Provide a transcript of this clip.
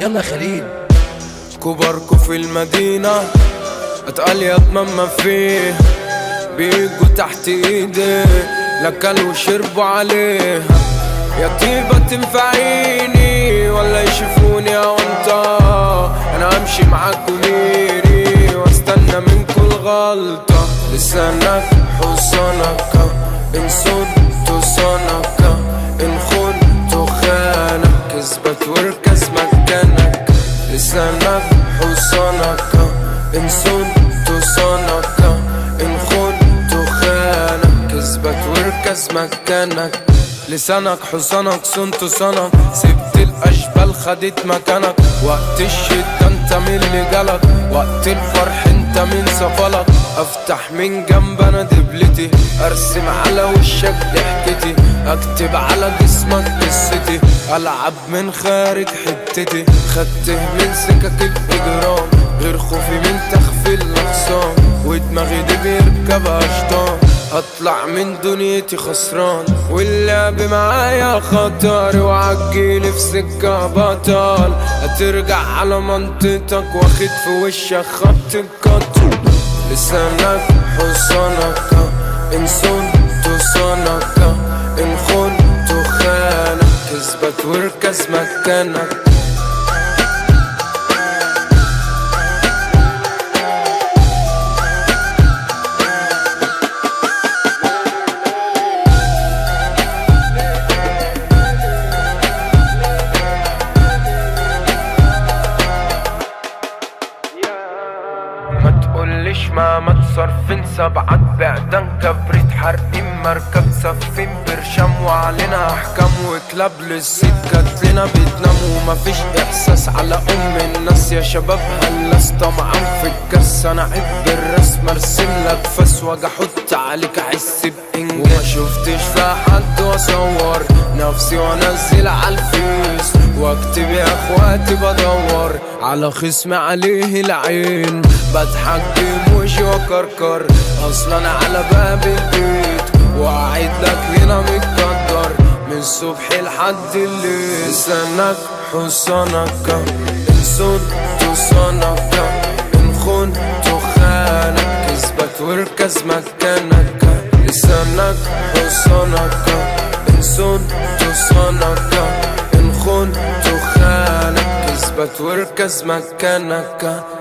يلا خليل كباركو في المدينة اتقل يا ما فيه بيجوا تحت ايدي لا كلوا وشربوا عليها يا طيبة تنفعيني ولا يشوفوني او انت انا امشي معاك وميري واستنى منكم الغلطة لسانك حصانك ان صنت صنك ان خنت خانك كذبت واركز مكانك لسانك حصانك ان صنت صنك ان خنت خانك كذبت واركز مكانك لسانك حصانك صنت صنك سبت الاشبال خدت مكانك وقت الشدة انت من اللي جالك وقت الفرح انت من سفلك افتح من جنب انا دبلتي ارسم على وشك ضحكتي اكتب على جسمك قصتي العب من خارج حتتي خدته من سكك الاجرام غير خوفي من تخفي الاخصام ودماغي دي بيركبها شيطان اطلع من دنيتي خسران واللعب معايا خطر وعجيلي في سكة بطل هترجع على منطقتك واخد في وشك خط القطر لسانك حصانك ان صنت صنك ان خنت خانك اثبت واركز مكانك ما تقولش ما ما تصرفين سبعات بعدن كبريت حرقين مركب سفين برشام وعلينا احكام وكلاب للسيد لنا بتنام ومفيش احساس على ام الناس يا شباب هلاس طمعان في الكاس انا عيب بالرسم ارسم لك فاس واجي احط عليك احس بانجاز وما شفتش في حد واصور نفسي وانزل على الفيس واكتب يا اخواتي بدور على خصم عليه العين بتحكم وشي وكركر اصلا على باب البيت وقاعد لك هنا متقدر من الصبح لحد الليل لسانك حصانك ان صنت صنك ان خنت خانك كذبت واركز مكانك لسانك حصانك ان صنت صنك ان خنت خانك كذبت واركز مكانك